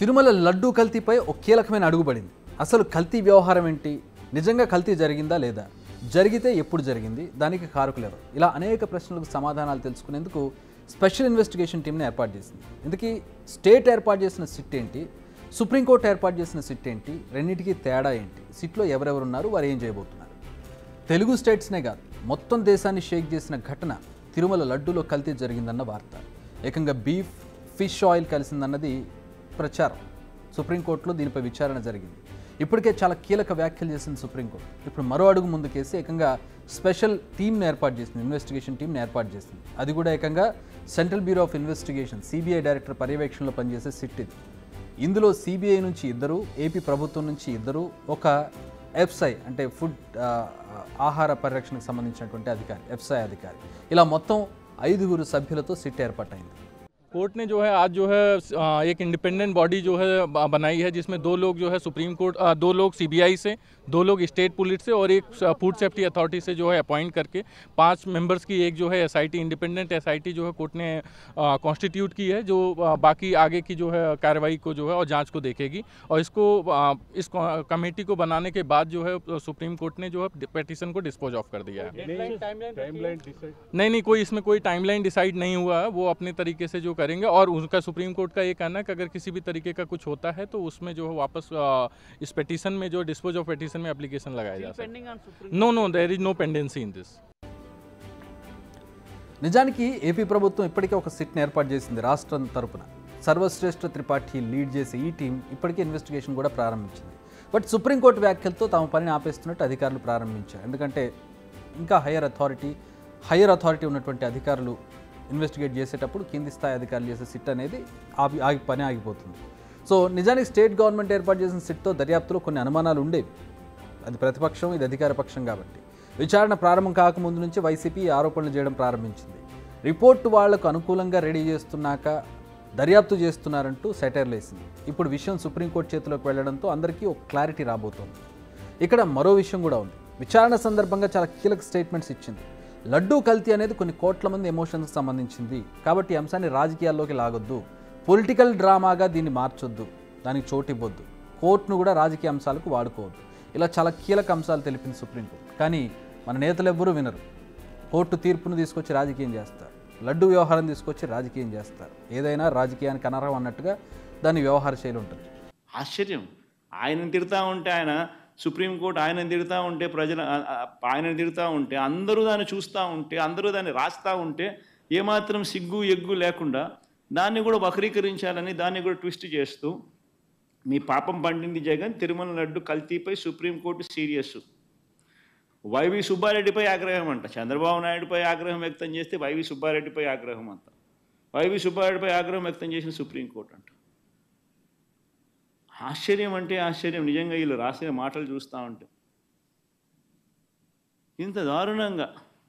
తిరుమల లడ్డూ కల్తీపై ఒక కీలకమైన అడుగుపడింది అసలు కల్తీ వ్యవహారం ఏంటి నిజంగా కల్తీ జరిగిందా లేదా జరిగితే ఎప్పుడు జరిగింది దానికి కారకులు ఎవరు ఇలా అనేక ప్రశ్నలకు సమాధానాలు తెలుసుకునేందుకు స్పెషల్ ఇన్వెస్టిగేషన్ టీంని ఏర్పాటు చేసింది ఇందుకీ స్టేట్ ఏర్పాటు చేసిన సిట్ ఏంటి సుప్రీంకోర్టు ఏర్పాటు చేసిన సిట్ ఏంటి రెండింటికి తేడా ఏంటి సిట్లో ఎవరెవరు ఉన్నారు వారు ఏం చేయబోతున్నారు తెలుగు స్టేట్స్నే కాదు మొత్తం దేశాన్ని షేక్ చేసిన ఘటన తిరుమల లడ్డూలో కల్తీ జరిగిందన్న వార్త ఏకంగా బీఫ్ ఫిష్ ఆయిల్ కలిసిందన్నది ప్రచారం సుప్రీంకోర్టులో దీనిపై విచారణ జరిగింది ఇప్పటికే చాలా కీలక వ్యాఖ్యలు చేసింది సుప్రీంకోర్టు ఇప్పుడు మరో అడుగు ముందుకేసి ఏకంగా స్పెషల్ టీంను ఏర్పాటు చేసింది ఇన్వెస్టిగేషన్ టీంని ఏర్పాటు చేసింది అది కూడా ఏకంగా Central Bureau of Investigation CBI director పర్యవేక్షణలో పనిచేసే సిట్ ఇది ఇందులో సిబిఐ నుంచి ఇద్దరు ఏపీ ప్రభుత్వం నుంచి ఇద్దరు ఒక ఎఫ్సై అంటే ఫుడ్ ఆ, ఆహార పరిరక్షణకు సంబంధించినటువంటి అధికారి ఎఫ్సై అధికారి ఇలా మొత్తం ఐదుగురు సభ్యులతో సిట్ ఏర్పాటైంది कोर्ट ने जो है आज जो है अ, एक इंडिपेंडेंट बॉडी जो है ब- बनाई है जिसमें दो लोग जो है सुप्रीम कोर्ट अ, दो लोग सीबीआई से दो लोग स्टेट पुलिस से और एक फूड सेफ्टी अथॉरिटी से जो है अपॉइंट करके पांच मेंबर्स की एक जो है एसआईटी इंडिपेंडेंट एसआईटी जो है कोर्ट ने कॉन्स्टिट्यूट की है जो अ, बाकी आगे की जो है कार्रवाई को जो है और जांच को देखेगी और इसको अ, इस कमेटी को बनाने के बाद जो है सुप्रीम कोर्ट ने जो है पिटिशन को डिस्पोज ऑफ कर दिया है नहीं नहीं कोई इसमें कोई टाइमलाइन डिसाइड नहीं हुआ है वो अपने तरीके से जो करेंगे और उनका सुप्रीम कोर्ट का ये कहना है कि अगर किसी भी तरीके का कुछ होता है तो उसमें जो है वापस अ, इस पिटीशन में जो डिस्पोज ऑफ पिटीशन में एप्लीकेशन लगाया जा सकता है no no there is no pendency in this నిజానికి ఏపీ ప్రభుత్వం ఇప్పటికే ఒక సిట్ని ఏర్పాటు చేసింది రాష్ట్రం తరపున సర్వశ్రేష్ఠ త్రిపాఠి లీడ్ చేసే ఈ టీం ఇప్పటికే ఇన్వెస్టిగేషన్ కూడా ప్రారంభించింది బట్ సుప్రీంకోర్టు వ్యాఖ్యలతో తమ పనిని ఆపేస్తున్నట్టు అధికారులు ప్రారంభించారు ఎందుకంటే ఇంకా హయ్యర్ అథారిటీ హయ్యర్ అథారిటీ ఉన్నటువంటి అధికారులు ఇన్వెస్టిగేట్ చేసేటప్పుడు కింది స్థాయి అధికారులు చేసే సిట్ అనేది ఆగి ఆగి పని ఆగిపోతుంది సో నిజానికి స్టేట్ గవర్నమెంట్ ఏర్పాటు చేసిన సిట్తో దర్యాప్తులో కొన్ని అనుమానాలు ఉండేవి అది ప్రతిపక్షం ఇది అధికార పక్షం కాబట్టి విచారణ ప్రారంభం కాకముందు నుంచి వైసీపీ ఈ ఆరోపణలు చేయడం ప్రారంభించింది రిపోర్టు వాళ్లకు అనుకూలంగా రెడీ చేస్తున్నాక దర్యాప్తు చేస్తున్నారంటూ సెటైర్లు వేసింది ఇప్పుడు విషయం సుప్రీంకోర్టు చేతిలోకి వెళ్లడంతో అందరికీ ఒక క్లారిటీ రాబోతోంది ఇక్కడ మరో విషయం కూడా ఉంది విచారణ సందర్భంగా చాలా కీలక స్టేట్మెంట్స్ ఇచ్చింది లడ్డూ కల్తీ అనేది కొన్ని కోట్ల మంది ఎమోషన్స్కి సంబంధించింది కాబట్టి ఈ అంశాన్ని రాజకీయాల్లోకి లాగొద్దు పొలిటికల్ డ్రామాగా దీన్ని మార్చొద్దు దానికి చోటివ్వద్దు కోర్టును కూడా రాజకీయ అంశాలకు వాడుకోవద్దు ఇలా చాలా కీలక అంశాలు తెలిపింది సుప్రీంకోర్టు కానీ మన నేతలు ఎవ్వరూ వినరు కోర్టు తీర్పును తీసుకొచ్చి రాజకీయం చేస్తారు లడ్డు వ్యవహారం తీసుకొచ్చి రాజకీయం చేస్తారు ఏదైనా రాజకీయానికి అనర్హం అన్నట్టుగా దాని వ్యవహార శైలి ఉంటుంది ఆశ్చర్యం ఆయనను తిడతా ఉంటే ఆయన సుప్రీంకోర్టు ఆయనను తిడతా ఉంటే ప్రజల ఆ- ఆ- ఆయనను తిడతా ఉంటే అందరూ దాన్ని చూస్తూ ఉంటే అందరూ దాన్ని రాస్తూ ఉంటే ఏమాత్రం సిగ్గు ఎగ్గు లేకుండా దాన్ని కూడా వక్రీకరించాలని దాన్ని కూడా ట్విస్ట్ చేస్తూ మీ పాపం పండింది జగన్ తిరుమల లడ్డు కల్తీపై సుప్రీంకోర్టు సీరియస్ వైవి సుబ్బారెడ్డిపై ఆగ్రహం అంట చంద్రబాబు నాయుడుపై ఆగ్రహం వ్యక్తం చేస్తే వైవి సుబ్బారెడ్డిపై ఆగ్రహం అంట వైవి సుబ్బారెడ్డిపై ఆగ్రహం వ్యక్తం చేసిన సుప్రీంకోర్టు అంట ఆశ్చర్యం అంటే ఆశ్చర్యం నిజంగా వీళ్ళు రాసిన మాటలు చూస్తూ ఉంటే ఇంత దారుణంగా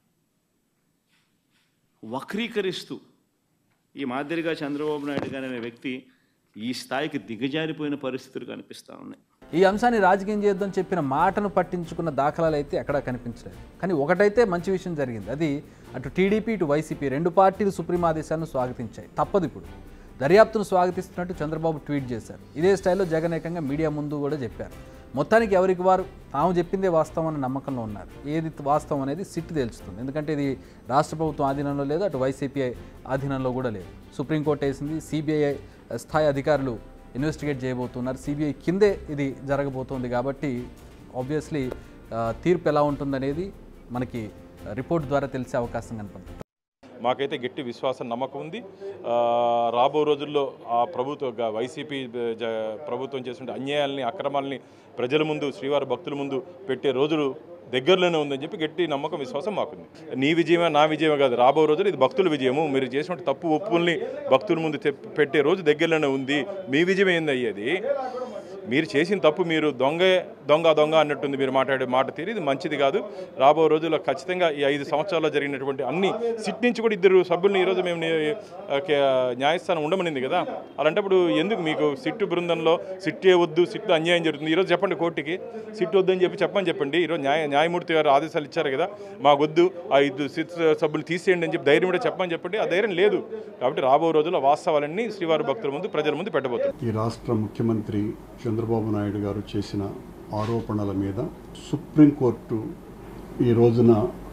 వక్రీకరిస్తూ ఈ మాదిరిగా చంద్రబాబు నాయుడు గారు అనే వ్యక్తి ఈ స్థాయికి దిగజారిపోయిన పరిస్థితులు కనిపిస్తూ ఉన్నాయి ఈ అంశాన్ని రాజకీయం చేద్దాం చెప్పిన మాటను పట్టించుకున్న దాఖలాలు అయితే ఎక్కడా కనిపించలేదు కానీ ఒకటైతే మంచి విషయం జరిగింది అది అటు టీడీపీ ఇటు వైసీపీ రెండు పార్టీలు సుప్రీం ఆదేశాలను స్వాగతించాయి తప్పదు ఇప్పుడు దర్యాప్తును స్వాగతిస్తున్నట్టు చంద్రబాబు ట్వీట్ చేశారు ఇదే స్టైల్లో జగన్ ఏకంగా మీడియా ముందు కూడా చెప్పారు మొత్తానికి ఎవరికి వారు తాము చెప్పిందే వాస్తవం అన్న నమ్మకంలో ఉన్నారు ఏది వాస్తవం అనేది సిట్ తేల్చుతుంది ఎందుకంటే ఇది రాష్ట్ర ప్రభుత్వం ఆధీనంలో లేదు అటు వైసీపీ ఆధీనంలో కూడా లేదు సుప్రీంకోర్టు వేసింది సిబిఐ స్థాయి అధికారులు ఇన్వెస్టిగేట్ చేయబోతున్నారు సిబిఐ కిందే ఇది జరగబోతోంది కాబట్టి ఆబ్వియస్లీ తీర్పు ఎలా ఉంటుందనేది మనకి రిపోర్ట్ ద్వారా తెలిసే అవకాశం కనపడుతుంది మాకైతే గట్టి విశ్వాసం నమ్మకం ఉంది ఆ, రాబో రోజుల్లో ఆ ప్రభుత్వ గ- వైసీపీ జ- ప్రభుత్వం చేసిన అన్యాయాల్ని అక్రమాలని ప్రజల ముందు శ్రీవారి భక్తుల ముందు పెట్టే రోజులు దగ్గరలోనే ఉందని చెప్పి గట్టి నమ్మకం విశ్వాసం మాకుంది నీ విజయమే నా విజయమే కాదు రాబో రోజులు ఇది భక్తుల విజయము మీరు చేసిన తప్పు ఒప్పుల్ని భక్తుల ముందు తెప్- పెట్టే రోజు దగ్గరలోనే ఉంది మీ విజయం ఏంది అయ్యేది మీరు చేసిన తప్పు మీరు దొంగే దొంగ దొంగ అన్నట్టుంది మీరు మాట్లాడే మాట తీరు ఇది మంచిది కాదు రాబో రోజుల్లో ఖచ్చితంగా ఈ ఐదు సంవత్సరాల్లో జరిగినటువంటి అన్ని సిట్ నుంచి కూడా ఇద్దరు సభ్యుల్ని ఈరోజు మేము ని- ఆ, కే- న్యాయస్థానం ఉండమనింది కదా అలాంటప్పుడు ఎందుకు మీకు సిట్టు బృందంలో సిట్టే వద్దు సిట్టు అన్యాయం జరుగుతుంది ఈరోజు చెప్పండి కోర్టుకి సిట్టు వద్దని చెప్పి చెప్పని చెప్పండి ఈరోజు న్యాయ న్యాయమూర్తి గారు ఆదేశాలు ఇచ్చారు కదా మాకొద్దు ఆ ఇద్దరు సిట్ సభ్యులు తీసేయండి అని చెప్పి ధైర్యం కూడా చెప్పని చెప్పండి ఆ ధైర్యం లేదు కాబట్టి రాబో రోజుల్లో వాస్తవాలన్నీ శ్రీవారి భక్తుల ముందు ప్రజల ముందు పెట్టబోతున్నారు ఈ రాష్ట్ర ముఖ్యమంత్రి చంద్రబాబు నాయుడు గారు చేసిన ఆరోపణల మీద సుప్రీంకోర్టు ఈ రోజున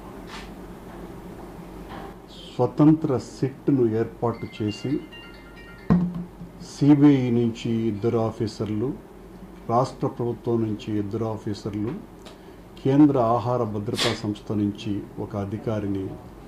స్వతంత్ర సిట్ను ఏర్పాటు చేసి సిబిఐ నుంచి ఇద్దరు ఆఫీసర్లు రాష్ట్ర ప్రభుత్వం నుంచి ఇద్దరు ఆఫీసర్లు కేంద్ర ఆహార భద్రతా సంస్థ నుంచి ఒక అధికారిని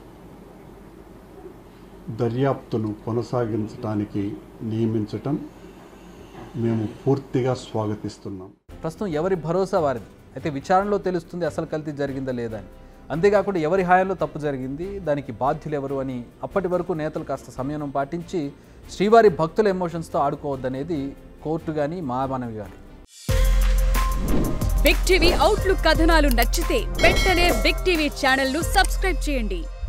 దర్యాప్తును కొనసాగించడానికి నియమించటం మేము పూర్తిగా స్వాగతిస్తున్నాం ప్రస్తుతం ఎవరి భరోసా వారిది అయితే విచారణలో తెలుస్తుంది అసలు కల్తీ జరిగిందా లేదా అని అంతేకాకుండా ఎవరి హాయంలో తప్పు జరిగింది దానికి బాధ్యులు ఎవరు అని అప్పటి వరకు నేతలు కాస్త సంయమనం పాటించి శ్రీవారి భక్తుల ఎమోషన్స్తో ఆడుకోవద్దనేది కోర్టు కానీ మా మనవి కానీ బిగ్ టీవీ అవుట్లుక్ కథనాలు నచ్చితే వెంటనే బిగ్ టీవీ ఛానల్ ను సబ్స్క్రైబ్ చేయండి